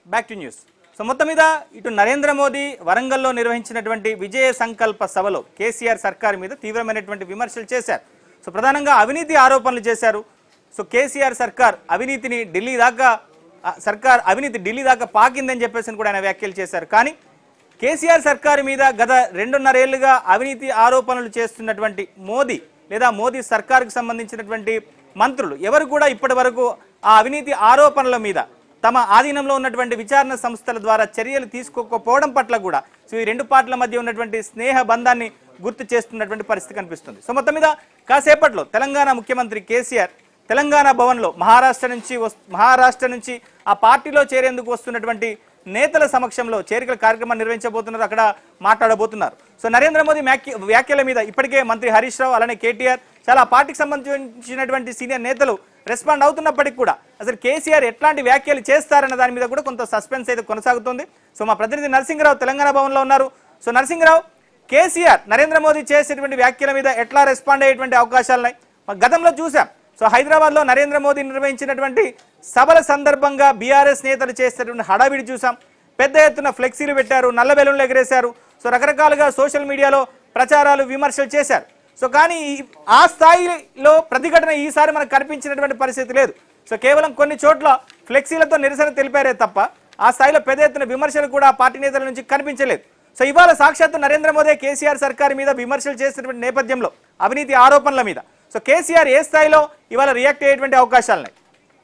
Back to news so మొత్తం మీద ఇటు నరేంద్ర మోదీ వరంగల్లో నిర్వహించినటువంటి విజయ సంకల్ప సభలో కేసీఆర్ సర్కార్ మీద తీవ్రమైనటువంటి విమర్శలు చేశారు సో ప్రధానంగా అవినీతి ఆరోపణలు చేశారు సో కేసీఆర్ సర్కార్ అవినీతిని ఢిల్లీ దాకా ఆ, సర్కార్ అవినీతి ఢిల్లీ దాకా పాకిందని చెప్పేసి కూడా ఆయన వ్యాఖ్యలు చేశారు కానీ కేసీఆర్ సర్కారు మీద గత రెండున్నరేళ్లుగా అవినీతి ఆరోపణలు చేస్తున్నటువంటి మోదీ లేదా మోదీ సర్కారుకు సంబంధించినటువంటి మంత్రులు ఎవరు కూడా ఇప్పటి వరకు ఆ అవినీతి ఆరోపణల మీద తమ ఆధీనంలో ఉన్నటువంటి విచారణ సంస్థల ద్వారా చర్యలు తీసుకోకపోవడం పట్ల కూడా సో ఈ రెండు పార్టీల మధ్య ఉన్నటువంటి స్నేహ బంధాన్ని గుర్తు చేస్తున్నటువంటి పరిస్థితి కనిపిస్తుంది సో మొత్తం మీద కాసేపట్లో తెలంగాణ ముఖ్యమంత్రి కేసీఆర్ తెలంగాణ భవన్లో మహారాష్ట్ర నుంచి వస్- మహారాష్ట్ర నుంచి ఆ పార్టీలో చేరేందుకు వస్తున్నటువంటి నేతల సమక్షంలో చేరికల కార్యక్రమం నిర్వహించబోతున్నారు అక్కడ మాట్లాడబోతున్నారు సో నరేంద్ర మోదీ వ్యాఖ్య వ్యాఖ్యల మీద ఇప్పటికే మంత్రి హరీష్ రావు అలానే కేటీఆర్ చాలా పార్టీకి సంబంధించినటువంటి సీనియర్ నేతలు రెస్పాండ్ అవుతున్నప్పటికీ కూడా అసలు కేసీఆర్ ఎట్లాంటి వ్యాఖ్యలు చేస్తారన్న దాని మీద కూడా కొంత సస్పెన్స్ అయితే కొనసాగుతుంది సో మా ప్రతినిధి నరసింహరావు తెలంగాణ భవన్లో ఉన్నారు సో నరసింహరావు కేసీఆర్ నరేంద్ర మోదీ చేసేటువంటి వ్యాఖ్యల మీద ఎట్లా రెస్పాండ్ అయ్యేటువంటి అవకాశాలు ఉన్నాయి మా గతంలో చూసాం సో హైదరాబాద్లో నరేంద్ర మోదీ నిర్వహించినటువంటి సభల సందర్భంగా బీఆర్ఎస్ నేతలు చేసేటువంటి హడావిడి చూసాం పెద్ద ఎత్తున ఫ్లెక్సీలు పెట్టారు నల్ల బెలూన్లు ఎగరేశారు సో రకరకాలుగా సోషల్ మీడియాలో ప్రచారాలు విమర్శలు చేశారు సో కానీ ఈ- ఆ స్థాయిలో ప్రతిఘటన ఈసారి మనకు కనిపించినటువంటి పరిస్థితి లేదు సో కేవలం కొన్ని చోట్ల ఫ్లెక్సీలతో నిరసన తెలిపారే తప్ప ఆ స్థాయిలో పెద్ద ఎత్తున విమర్శలు కూడా ఆ పార్టీ నేతల నుంచి కనిపించలేదు సో ఇవాళ సాక్షాత్తు నరేంద్ర మోదీ కేసీఆర్ సర్కార్ మీద విమర్శలు చేసినటువంటి నేపథ్యంలో అవినీతి ఆరోపణల మీద సో కేసీఆర్ ఏ స్థాయిలో ఇవాళ రియాక్ట్ అయ్యేటువంటి అవకాశాలున్నాయి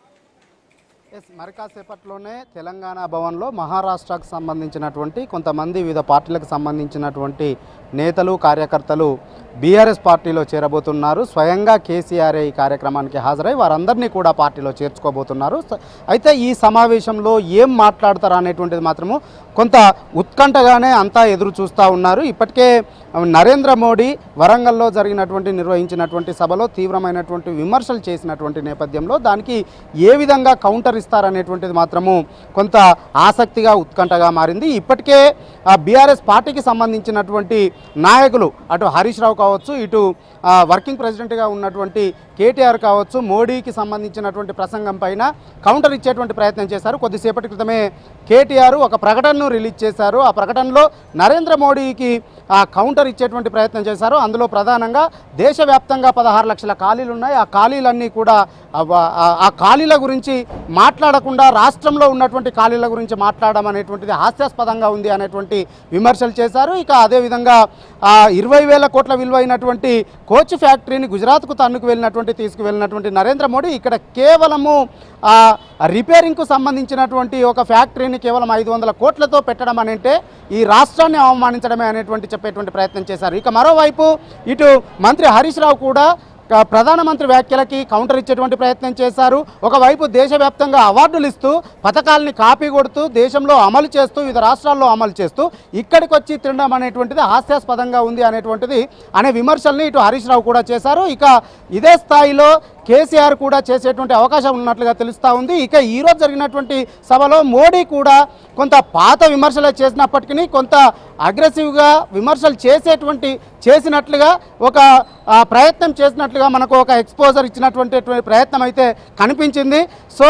ఎస్ మరి కాసేపట్లోనే తెలంగాణ భవన్లో మహారాష్ట్రకు సంబంధించినటువంటి కొంతమంది వివిధ పార్టీలకు సంబంధించినటువంటి నేతలు కార్యకర్తలు బీఆర్ఎస్ పార్టీలో చేరబోతున్నారు స్వయంగా కేసీఆర్ ఈ కార్యక్రమానికి హాజరై వారందరినీ కూడా పార్టీలో చేర్చుకోబోతున్నారు స- అయితే ఈ సమావేశంలో ఏం మాట్లాడతారు అనేటువంటిది మాత్రము కొంత ఉత్కంఠగానే అంతా ఎదురు చూస్తూ ఉన్నారు ఇప్పటికే నరేంద్ర మోడీ వరంగల్లో జరిగినటువంటి నిర్వహించినటువంటి సభలో తీవ్రమైనటువంటి విమర్శలు చేసినటువంటి నేపథ్యంలో దానికి ఏ విధంగా కౌంటర్ ఇస్తారనేటువంటిది మాత్రము కొంత ఆసక్తిగా ఉత్కంఠగా మారింది ఇప్పటికే బీఆర్ఎస్ పార్టీకి సంబంధించినటువంటి నాయకులు అటు హరీష్ రావు కావచ్చు ఇటు ఆ, వర్కింగ్ ప్రెసిడెంట్గా ఉన్నటువంటి కేటీఆర్ కావచ్చు మోడీకి సంబంధించినటువంటి ప్రసంగం పైన కౌంటర్ ఇచ్చేటువంటి ప్రయత్నం చేశారు కొద్దిసేపటి క్రితమే కేటీఆర్ ఒక ప్రకటనను రిలీజ్ చేశారు ఆ ప్రకటనలో నరేంద్ర మోడీకి ఆ కౌంటర్ ఇచ్చేటువంటి ప్రయత్నం చేశారు అందులో ప్రధానంగా దేశవ్యాప్తంగా పదహారు లక్షల ఖాళీలు ఉన్నాయి ఆ ఖాళీలన్నీ కూడా అవ- ఆ- ఆ ఖాళీల గురించి మాట్లాడకుండా రాష్ట్రంలో ఉన్నటువంటి ఖాళీల గురించి మాట్లాడడం అనేటువంటిది హాస్యాస్పదంగా ఉంది అనేటువంటి విమర్శలు చేశారు ఇక అదేవిధంగా ఆ ఇరవై వేల కోట్ల విలువైనటువంటి కోచ్ ఫ్యాక్టరీని గుజరాత్కు తన్నుకు వెళ్ళినటువంటి తీసుకువెళ్ళినటువంటి నరేంద్ర మోడీ ఇక్కడ కేవలము ఆ రిపేరింగ్కు సంబంధించినటువంటి ఒక ఫ్యాక్టరీని కేవలం ఐదు వందల కోట్లతో పెట్టడం అని అంటే ఈ రాష్ట్రాన్ని అవమానించడమే అనేటువంటి చెప్పేటువంటి ప్రయత్నం చేశారు ఇక మరోవైపు ఇటు మంత్రి హరీష్ రావు కూడా క- ప్రధానమంత్రి వ్యాఖ్యలకి కౌంటర్ ఇచ్చేటువంటి ప్రయత్నం చేశారు ఒకవైపు దేశవ్యాప్తంగా అవార్డులు ఇస్తూ పథకాలని కాపీ కొడుతూ దేశంలో అమలు చేస్తూ వివిధ రాష్ట్రాల్లో అమలు చేస్తూ ఇక్కడికి వచ్చి తినడం అనేటువంటిది హాస్యాస్పదంగా ఉంది అనేటువంటిది అనే విమర్శల్ని ఇటు హరీష్ రావు కూడా చేశారు ఇక ఇదే స్థాయిలో కేసీఆర్ కూడా చేసేటువంటి అవకాశం ఉన్నట్లుగా తెలుస్తూ ఉంది ఇక ఈరోజు జరిగినటువంటి సభలో మోడీ కూడా కొంత పాత విమర్శలు చేసినప్పటికీ కొంత అగ్రెసివ్గా విమర్శలు చేసేటువంటి చేసినట్లుగా ఒక ఆ, ప్రయత్నం చేసినట్లుగా మనకు ఒక ఎక్స్పోజర్ ఇచ్చినటువంటి ప్రయత్నం అయితే కనిపించింది సో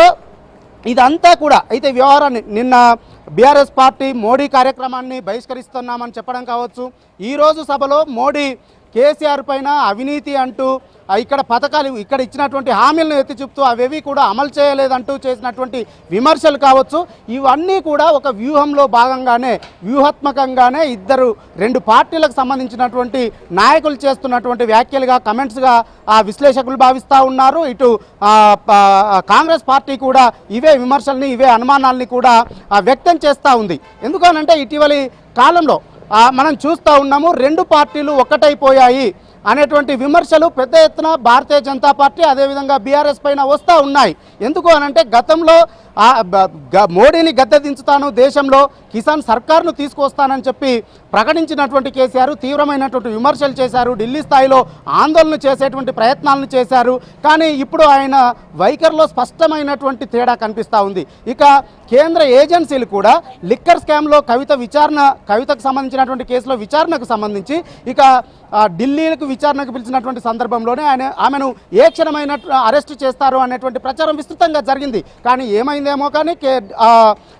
ఇదంతా కూడా అయితే వ్యవహారాన్ని నిన్న బీఆర్ఎస్ పార్టీ మోడీ కార్యక్రమాన్ని బహిష్కరిస్తున్నామని చెప్పడం కావచ్చు ఈరోజు సభలో మోడీ కేసీఆర్ పైన అవినీతి అంటూ ఆ, ఇక్కడ పథకాలు ఇక్కడ ఇచ్చినటువంటి హామీలను ఎత్తి చూపుతూ అవేవి కూడా అమలు చేయలేదంటూ చేసినటువంటి విమర్శలు కావచ్చు ఇవన్నీ కూడా ఒక వ్యూహంలో భాగంగానే వ్యూహాత్మకంగానే ఇద్దరు రెండు పార్టీలకు సంబంధించినటువంటి నాయకులు చేస్తున్నటువంటి వ్యాఖ్యలుగా కమెంట్స్గా ఆ విశ్లేషకులు భావిస్తూ ఉన్నారు ఇటు ఆ, ప- కాంగ్రెస్ పార్టీ కూడా ఇవే విమర్శల్ని ఇవే అనుమానాల్ని కూడా ఆ, వ్యక్తం చేస్తూ ఉంది ఎందుకనంటే ఇటీవలి కాలంలో ఆ, మనం చూస్తూ ఉన్నాము రెండు పార్టీలు ఒక్కటైపోయాయి అనేటువంటి విమర్శలు పెద్ద ఎత్తున భారతీయ జనతా పార్టీ అదేవిధంగా బీఆర్ఎస్ పైన వస్తూ ఉన్నాయి ఎందుకు అనంటే గతంలో ఆ బ- గ- మోడీని గద్దె దించుతాను దేశంలో కిసాన్ సర్కార్ను తీసుకొస్తానని చెప్పి ప్రకటించినటువంటి కేసీఆర్ తీవ్రమైనటువంటి విమర్శలు చేశారు ఢిల్లీ స్థాయిలో ఆందోళన చేసేటువంటి ప్రయత్నాలను చేశారు కానీ ఇప్పుడు ఆయన వైఖరిలో స్పష్టమైనటువంటి తేడా కనిపిస్తూ ఉంది ఇక కేంద్ర ఏజెన్సీలు కూడా లిక్కర్ స్కామ్లో కవిత విచారణ కవితకు సంబంధించినటువంటి కేసులో విచారణకు సంబంధించి ఇక ఆ, ఢిల్లీలకు విచారణకు పిలిచినటువంటి సందర్భంలోనే ఆయన ఆమెను ఏ క్షణమైన అరెస్ట్ చేస్తారు అనేటువంటి ప్రచారం విస్తృతంగా జరిగింది కానీ ఏమైందేమో కానీ కే ఆ,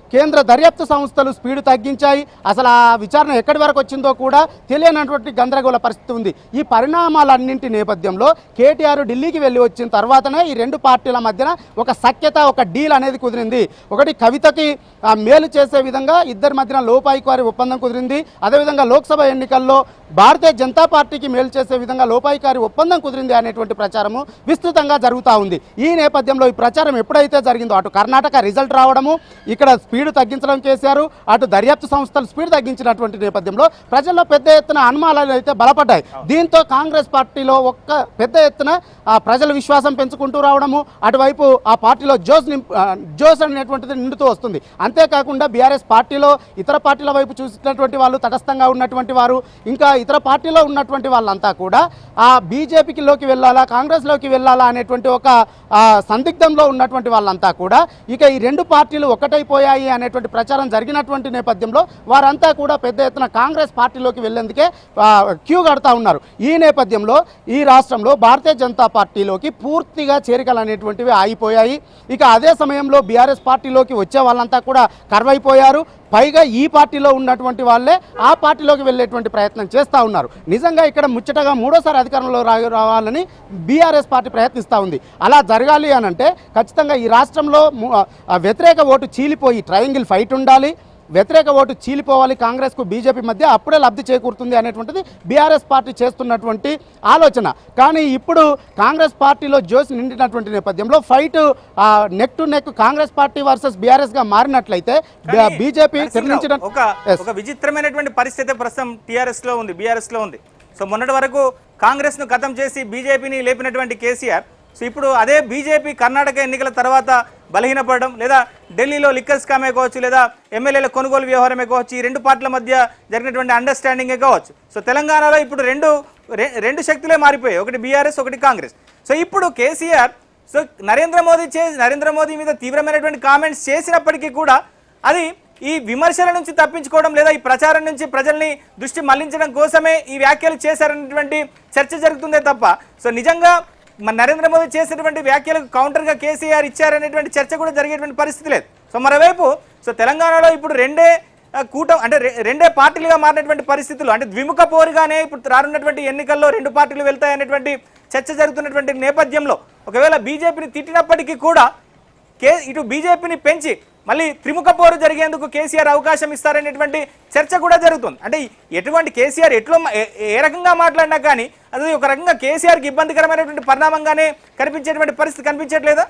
కేంద్ర దర్యాప్తు సంస్థలు స్పీడ్ తగ్గించాయి అసలు ఆ విచారణ ఎక్కడి వరకు వచ్చిందో కూడా తెలియనటువంటి గందరగోళ పరిస్థితి ఉంది ఈ పరిణామాలన్నింటి నేపథ్యంలో కేటీఆర్ ఢిల్లీకి వెళ్ళి వచ్చిన తర్వాతనే ఈ రెండు పార్టీల మధ్యన ఒక సఖ్యత ఒక డీల్ అనేది కుదిరింది ఒకటి కవితకి ఆ, మేలు చేసే విధంగా ఇద్దరి మధ్యన లోపాయికారి ఒప్పందం కుదిరింది అదేవిధంగా లోక్సభ ఎన్నికల్లో భారతీయ జనతా పార్టీకి మేలు చేసే విధంగా లోపాయికారి ఒప్పందం కుదిరింది అనేటువంటి ప్రచారము విస్తృతంగా జరుగుతూ ఉంది ఈ నేపథ్యంలో ఈ ప్రచారం ఎప్పుడైతే జరిగిందో అటు కర్ణాటక రిజల్ట్ రావడము ఇక్కడ స్పీడ్ తగ్గించడం చేశారు అటు దర్యాప్తు సంస్థలు స్పీడ్ తగ్గించినటువంటి నేపథ్యంలో ప్రజల్లో పెద్ద ఎత్తున అనుమానాలు అయితే బలపడ్డాయి దీంతో కాంగ్రెస్ పార్టీలో ఒక్క పెద్ద ఎత్తున ఆ, ప్రజల విశ్వాసం పెంచుకుంటూ రావడము అటువైపు ఆ పార్టీలో జోస్ నింప్- ఆ, జోస్ అనేటువంటిది నిండుతూ వస్తుంది అంతేకాకుండా బీఆర్ఎస్ పార్టీలో ఇతర పార్టీల వైపు చూసినటువంటి వాళ్ళు తటస్థంగా ఉన్నటువంటి వారు ఇంకా ఇతర పార్టీలో ఉన్నటువంటి వాళ్ళంతా కూడా ఆ బీజేపీకిలోకి వెళ్ళాలా కాంగ్రెస్లోకి వెళ్ళాలా అనేటువంటి ఒక ఆ, సందిగ్ధంలో ఉన్నటువంటి వాళ్ళంతా కూడా ఇక ఈ రెండు పార్టీలు ఒకటైపోయాయి అనేటువంటి ప్రచారం జరిగినటువంటి నేపథ్యంలో వారంతా కూడా పెద్ద ఎత్తున కాంగ్రెస్ పార్టీలోకి వెళ్ళేందుకే ఆ, క్యూ కడతా ఉన్నారు ఈ నేపథ్యంలో ఈ రాష్ట్రంలో భారతీయ జనతా పార్టీలోకి పూర్తిగా చేరికలు అనేటువంటివి ఆగిపోయాయి ఇక అదే సమయంలో బీఆర్ఎస్ పార్టీలోకి వచ్చే వాళ్ళంతా కూడా కరువైపోయారు పైగా ఈ పార్టీలో ఉన్నటువంటి వాళ్ళే ఆ పార్టీలోకి వెళ్ళేటువంటి ప్రయత్నం చేస్తూ ఉన్నారు నిజంగా ఇక్కడ ముచ్చటగా మూడోసారి అధికారంలో రా రావాలని బీఆర్ఎస్ పార్టీ ప్రయత్నిస్తూ ఉంది అలా జరగాలి అని అంటే ఖచ్చితంగా ఈ రాష్ట్రంలో ము- ఆ వ్యతిరేక ఓటు చీలిపోయి ట్రయాంగిల్ ఫైట్ ఉండాలి వ్యతిరేక ఓటు చీలిపోవాలి కాంగ్రెస్కు బీజేపీ మధ్య అప్పుడే లబ్ధి చేకూరుతుంది అనేటువంటిది బీఆర్ఎస్ పార్టీ చేస్తున్నటువంటి ఆలోచన కానీ ఇప్పుడు కాంగ్రెస్ పార్టీలో జోస్ నిండినటువంటి నేపథ్యంలో fight neck to neck Congress party versus BRS గా మారినట్లయితే కానీ బీజేపీ నరసింహరావు, తిరణించిన ఒక Yes. ఒక విచిత్రమైనటువంటి పరిస్థితి ప్రస్తుతం టిఆర్ఎస్ లో ఉంది బీఆర్ఎస్ లో ఉంది సో మొన్నటి వరకు కాంగ్రెస్ ను ఖతం చేసి బీజేపీని లేపినటువంటి కేసీఆర్ సో ఇప్పుడు అదే బీజేపీ కర్ణాటక ఎన్నికల తర్వాత బలహీనపడడం లేదా ఢిల్లీలో లిక్కర్స్ కామే కావచ్చు లేదా ఎమ్మెల్యేల కొనుగోలు వ్యవహారమే కావచ్చు ఈ రెండు పార్టీల మధ్య జరిగినటువంటి అండర్స్టాండింగే కావచ్చు సో తెలంగాణలో ఇప్పుడు రెండు రె- రెండు శక్తులే మారిపోయాయి ఒకటి బీఆర్ఎస్ ఒకటి కాంగ్రెస్ సో ఇప్పుడు కేసీఆర్ సో నరేంద్ర మోదీ చే నరేంద్ర మోదీ మీద తీవ్రమైనటువంటి కామెంట్స్ చేసినప్పటికీ కూడా అది ఈ విమర్శల నుంచి తప్పించుకోవడం లేదా ఈ ప్రచారం నుంచి ప్రజల్ని దృష్టి మళ్లించడం కోసమే ఈ వ్యాఖ్యలు చేశారనేటువంటి చర్చ జరుగుతుందే తప్ప సో నిజంగా మన నరేంద్ర మోదీ చేసినటువంటి వ్యాఖ్యలకు కౌంటర్గా కేసీఆర్ ఇచ్చారనేటువంటి చర్చ కూడా జరిగేటువంటి పరిస్థితి లేదు సో మరోవైపు సో తెలంగాణలో ఇప్పుడు రెండే ఆ, కూటం అంటే రె- రెండే పార్టీలుగా మారినటువంటి పరిస్థితులు అంటే ద్విముఖ పోరుగానే ఇప్పుడు రానున్నటువంటి ఎన్నికల్లో రెండు పార్టీలు వెళ్తాయనేటువంటి చర్చ జరుగుతున్నటువంటి నేపథ్యంలో ఒకవేళ బీజేపీని తిట్టినప్పటికీ కూడా కే ఇటు బీజేపీని పెంచి మళ్ళీ త్రిముఖ పోరు జరిగేందుకు కేసీఆర్ అవకాశం ఇస్తారనేటువంటి చర్చ కూడా జరుగుతుంది అంటే ఎటువంటి కేసీఆర్ ఎట్లో మా- ఏ- ఏ రకంగా మాట్లాడినా కానీ అది ఒక రకంగా కేసీఆర్కి ఇబ్బందికరమైనటువంటి పరిణామంగానే కనిపించేటువంటి పరిస్థితి కనిపించట్లేదా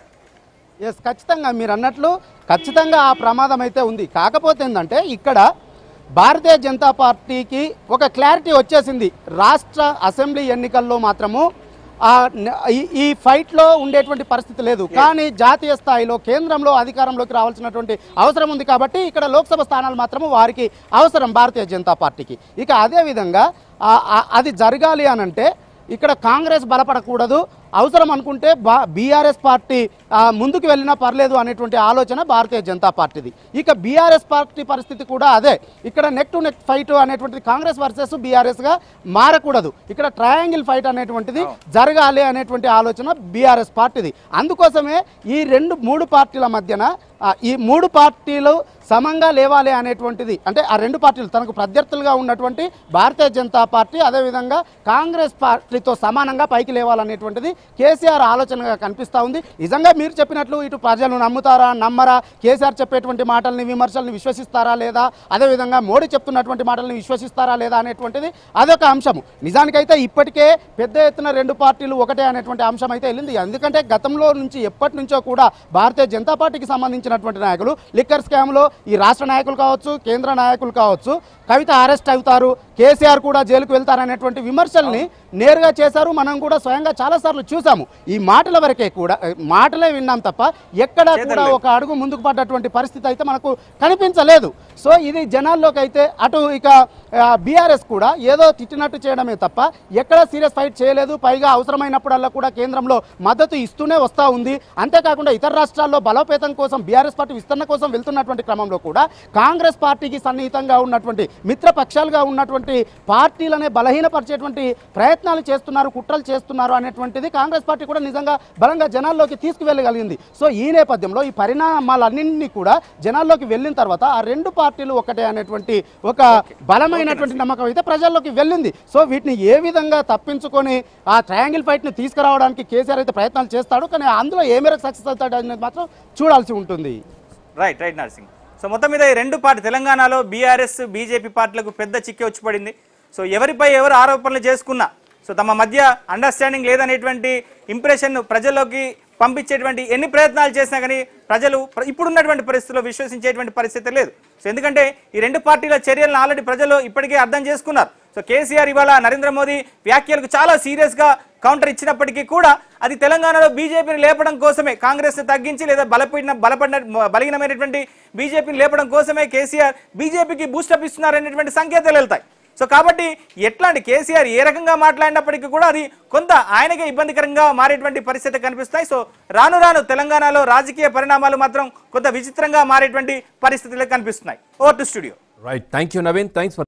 ఎస్ ఖచ్చితంగా మీరు అన్నట్లు ఖచ్చితంగా ఆ ప్రమాదం అయితే ఉంది కాకపోతే ఏంటంటే ఇక్కడ భారతీయ జనతా పార్టీకి ఒక క్లారిటీ వచ్చేసింది రాష్ట్ర అసెంబ్లీ ఎన్నికల్లో మాత్రము ఆ న- ఈ- ఈ ఫైట్లో ఉండేటువంటి పరిస్థితి లేదు కానీ జాతీయ స్థాయిలో కేంద్రంలో అధికారంలోకి రావాల్సినటువంటి అవసరం ఉంది కాబట్టి ఇక్కడ లోక్సభ స్థానాలు మాత్రము వారికి అవసరం భారతీయ జనతా పార్టీకి ఇక అదేవిధంగా ఆ- ఆ- అది జరగాలి అనంటే ఇక్కడ కాంగ్రెస్ బలపడకూడదు అవసరం అనుకుంటే బా బీఆర్ఎస్ పార్టీ ఆ, ముందుకు వెళ్ళినా పర్లేదు అనేటువంటి ఆలోచన భారతీయ జనతా పార్టీది ఇక బీఆర్ఎస్ పార్టీ పరిస్థితి కూడా అదే ఇక్కడ నెక్ టు నెక్ ఫైట్ అనేటువంటిది కాంగ్రెస్ వర్సెస్ బీఆర్ఎస్గా మారకూడదు ఇక్కడ ట్రయాంగిల్ ఫైట్ అనేటువంటిది జరగాలి అనేటువంటి ఆలోచన బీఆర్ఎస్ పార్టీది అందుకోసమే ఈ రెండు మూడు పార్టీల మధ్యన ఆ, ఈ మూడు పార్టీలు సమంగా లేవాలి అనేటువంటిది అంటే ఆ రెండు పార్టీలు తనకు ప్రత్యర్థులుగా ఉన్నటువంటి భారతీయ జనతా పార్టీ అదేవిధంగా కాంగ్రెస్ పార్టీతో సమానంగా పైకి లేవాలనేటువంటిది కేసీఆర్ ఆలోచనగా కనిపిస్తూ ఉంది నిజంగా మీరు చెప్పినట్లు ఇటు ప్రజలు నమ్ముతారా నమ్మరా కేసీఆర్ చెప్పేటువంటి మాటల్ని విమర్శల్ని విశ్వసిస్తారా లేదా అదేవిధంగా మోడీ చెప్తున్నటువంటి మాటల్ని విశ్వసిస్తారా లేదా అనేటువంటిది అదొక అంశము నిజానికైతే ఇప్పటికే పెద్ద ఎత్తున రెండు పార్టీలు ఒకటే అనేటువంటి అంశం అయితే వెళ్ళింది ఎందుకంటే గతంలో నుంచి ఎప్పటి నుంచో కూడా భారతీయ జనతా పార్టీకి సంబంధించినటువంటి నాయకులు లిక్కర్ స్కామ్లో ఈ రాష్ట్ర నాయకులు కావచ్చు కేంద్ర నాయకులు కావచ్చు కవిత అరెస్ట్ అవుతారు కేసీఆర్ కూడా జైలుకు వెళ్తారనేటువంటి విమర్శల్ని నేరుగా చేశారు మనం కూడా స్వయంగా చాలాసార్లు చూసాము ఈ మాటల వరకే కూడా ఏ, మాటలే విన్నాం తప్ప ఎక్కడా కూడా ఒక అడుగు ముందుకు పడ్డటువంటి పరిస్థితి అయితే మనకు కనిపించలేదు సో ఇది జనాల్లోకి అయితే అటు ఇక బీఆర్ఎస్ కూడా ఏదో తిట్టినట్టు చేయడమే తప్ప ఎక్కడా సీరియస్ ఫైట్ చేయలేదు పైగా అవసరమైనప్పుడల్లా కూడా కేంద్రంలో మద్దతు ఇస్తూనే వస్తూ ఉంది అంతేకాకుండా ఇతర రాష్ట్రాల్లో బలోపేతం కోసం బీఆర్ఎస్ పార్టీ విస్తరణ కోసం వెళ్తున్నటువంటి క్రమంలో కూడా కాంగ్రెస్ పార్టీకి సన్నిహితంగా ఉన్నటువంటి మిత్ర పక్షాలుగా ఉన్నటువంటి పార్టీలనే బలహీనపరిచేటువంటి ప్రయత్నం ప్రయత్నాలు చేస్తున్నారు కుట్రలు చేస్తున్నారు అనేటువంటిది కాంగ్రెస్ పార్టీ కూడా నిజంగా బలంగా జనాల్లోకి తీసుకువెళ్ళగలిగింది సో ఈ నేపథ్యంలో ఈ పరిణామాలన్నింటినీ కూడా జనాల్లోకి వెళ్ళిన తర్వాత ఆ రెండు పార్టీలు ఒకటే అనేటువంటి ఒక బలమైనటువంటి నమ్మకం అయితే ప్రజల్లోకి వెళ్ళింది సో వీటిని ఏ విధంగా తప్పించుకొని ఆ ట్రయాంగిల్ ఫైట్ని తీసుకురావడానికి కేసీఆర్ అయితే ప్రయత్నాలు చేస్తాడు కానీ అందులో ఏ మేరకు సక్సెస్ అవుతాడు అనేది మాత్రం చూడాల్సి ఉంటుంది రైట్ రైట్ నర్సింగ్ సో మొత్తం మీద ఈ రెండు పార్టీ తెలంగాణలో బీఆర్ఎస్ బీజేపీ పార్టీలకు పెద్ద చిక్కి వచ్చి పడింది సో ఎవరిపై ఎవరు ఆరోపణలు చేసుకున్నా సో తమ మధ్య అండర్స్టాండింగ్ లేదనేటువంటి ఇంప్రెషన్ ప్రజల్లోకి పంపించేటువంటి ఎన్ని ప్రయత్నాలు చేసినా కానీ ప్రజలు ప్ర- ఇప్పుడున్నటువంటి పరిస్థితుల్లో విశ్వసించేటువంటి పరిస్థితి లేదు సో ఎందుకంటే ఈ రెండు పార్టీల చర్యలను ఆల్రెడీ ప్రజలు ఇప్పటికే అర్థం చేసుకున్నారు సో కేసీఆర్ ఇవాళ నరేంద్ర మోదీ వ్యాఖ్యలకు చాలా సీరియస్గా కౌంటర్ ఇచ్చినప్పటికీ కూడా అది తెలంగాణలో బీజేపీని లేపడం కోసమే కాంగ్రెస్ని తగ్గించి లేదా బలపడిన బలపడిన బలహీనమైనటువంటి బీజేపీని లేపడం కోసమే కేసీఆర్ బీజేపీకి బూస్టప్ ఇస్తున్నారనేటువంటి సంకేతాలు వెళ్తాయి సో కాబట్టి ఎట్లాంటి కేసీఆర్ ఏ రకంగా మాట్లాడినప్పటికీ కూడా అది కొంత ఆయనకే ఇబ్బందికరంగా మారేటువంటి పరిస్థితి కనిపిస్తాయి సో రాను రాను తెలంగాణలో రాజకీయ పరిణామాలు మాత్రం కొంత విచిత్రంగా మారేటువంటి పరిస్థితులు కనిపిస్తున్నాయి over to studio right thank you Naveen thanks